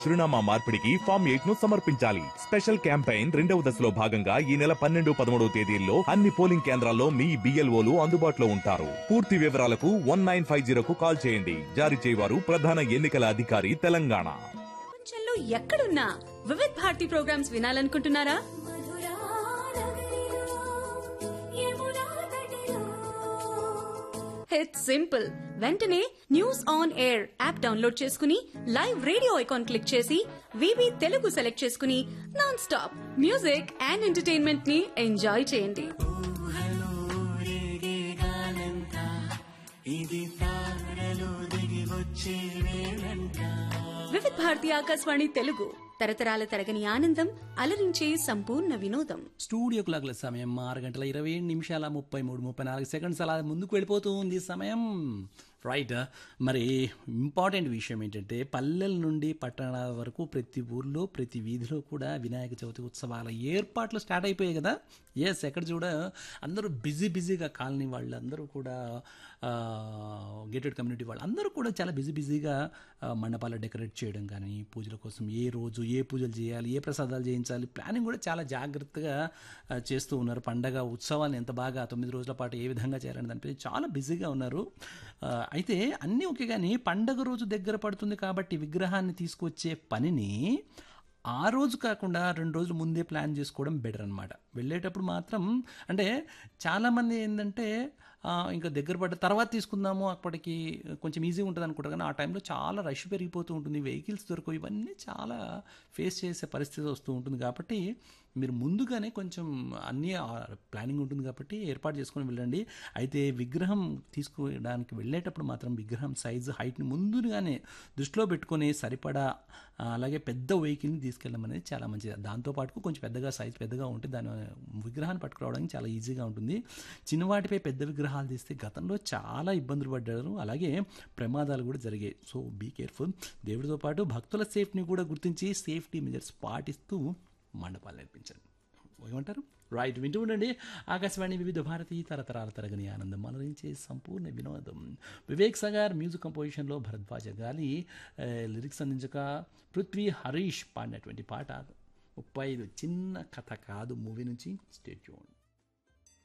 చిరునామా మార్పిడికి form eight ను సమర్పించాలి స్పెషల్ క్యాంపెయిన్ రెండవ దశలో భాగంగా ఈ నెల పన్నెండు పదమూడవ తేదీల్లో అన్ని పోలింగ్ కేంద్రాల్లో మీ బిఎల్ఓలు అందుబాటులో ఉంటారు పూర్తి వివరాలకు వన్ నైన్ ఫైవ్ జీరోకు కాల్ చేయండి జారీ చేయవారు ప్రధాన ఎన్నికల అధికారి తెలంగాణ ప్రపంచంలో ఎక్కడున్నా వివిధ్ భారతి ప్రోగ్రామ్స్ వినాలనుకుంటున్నారా ఇట్స్ సింపుల్ వెంటనే news on air app download చేసుకుని లైవ్ రేడియో ఐకాన్ క్లిక్ చేసి వివి తెలుగు సెలెక్ట్ చేసుకుని non stop music and entertainment ని ఎంజాయ్ చేయండి వివిధ్ భారతి ఆకాశవాణి తెలుగు తరతరాల తరగని ఆనందం అలరించే సంపూర్ణ వినోదం స్టూడియో క్లాక్ల సమయం ఆరు గంటల ఇరవై ఏడు నిమిషాల ముప్పై మూడు ముప్పై నాలుగు సెకండ్స్ అలా ముందుకు వెళ్ళిపోతూ ఉంది సమయం రైట్ మరి ఇంపార్టెంట్ విషయం ఏంటంటే పల్లెల నుండి పట్టణాల వరకు ప్రతి ఊర్లో ప్రతి వీధిలో కూడా వినాయక చవితి ఉత్సవాల ఏర్పాట్లు స్టార్ట్ అయిపోయాయి కదా ఎస్ ఎక్కడ చూడ అందరూ బిజీ బిజీగా కాలనీ వాళ్ళు అందరూ కూడా గేటెడ్ కమ్యూనిటీ వాళ్ళు అందరూ కూడా చాలా బిజీ బిజీగా ఆ, మండపాలు డెకరేట్ చేయడం కానీ పూజల కోసం ఏ రోజు ఏ పూజలు చేయాలి ఏ ప్రసాదాలు చేయించాలి ప్లానింగ్ కూడా చాలా జాగ్రత్తగా ఆ, చేస్తూ ఉన్నారు పండగ ఉత్సవాన్ని ఎంత బాగా తొమ్మిది రోజుల పాటు ఏ విధంగా చేయాలని దానిపై చాలా బిజీగా ఉన్నారు ఆ, అయితే అన్నీ ఓకే కానీ పండగ రోజు దగ్గర పడుతుంది కాబట్టి విగ్రహాన్ని తీసుకొచ్చే పనిని ఆ రోజు కాకుండా రెండు రోజులు ముందే ప్లాన్ చేసుకోవడం బెటర్ అనమాట వెళ్ళేటప్పుడు మాత్రం అంటే చాలామంది ఏంటంటే ఆ, ఇంకా దగ్గర పడ్డ తర్వాత తీసుకుందాము అప్పటికి కొంచెం ఈజీ ఉంటుంది అనుకుంటారు కానీ ఆ టైంలో చాలా రష్ పెరిగిపోతూ ఉంటుంది వెహికల్స్ దొరకవు ఇవన్నీ చాలా ఫేస్ చేసే పరిస్థితి వస్తూ ఉంటుంది కాబట్టి మీరు ముందుగానే కొంచెం అన్నీ ప్లానింగ్ ఉంటుంది కాబట్టి ఏర్పాటు చేసుకొని వెళ్ళండి అయితే విగ్రహం తీసుకోవడానికి వెళ్ళేటప్పుడు మాత్రం విగ్రహం సైజు హైట్ని ముందుగానే దృష్టిలో పెట్టుకొని సరిపడా ఆ, అలాగే పెద్ద వెహికల్ని తీసుకెళ్ళడం అనేది చాలా మంచిది దాంతోపాటు కొంచెం పెద్దగా సైజ్ పెద్దగా ఉంటే దాని విగ్రహాన్ని పట్టుకురావడానికి చాలా ఈజీగా ఉంటుంది చిన్నవాటిపై పెద్ద విగ్రహాలు తీస్తే గతంలో చాలా ఇబ్బందులు పడ్డారు అలాగే ప్రమాదాలు కూడా జరిగాయి సో బీ కేర్ఫుల్ దేవుడితో పాటు భక్తుల సేఫ్టీని కూడా గుర్తించి సేఫ్టీ మెజర్స్ పాటిస్తూ మండపాలు నేర్పించండి ఏమంటారు రైట్ వింటూ ఉండండి ఆకాశవాణి వివిధ భారతి తరతరాల తరగని ఆనందం అలరించే సంపూర్ణ వినోదం వివేక్ సగార్ మ్యూజిక్ కంపోజిషన్లో భరద్వాజ గాలి ఆ, లిరిక్స్ అందించక పృథ్వీ హరీష్ పాడినటువంటి పాట ముప్పై ఐదు చిన్న కథ కాదు మూవీ నుంచి స్టేట్ చూడండి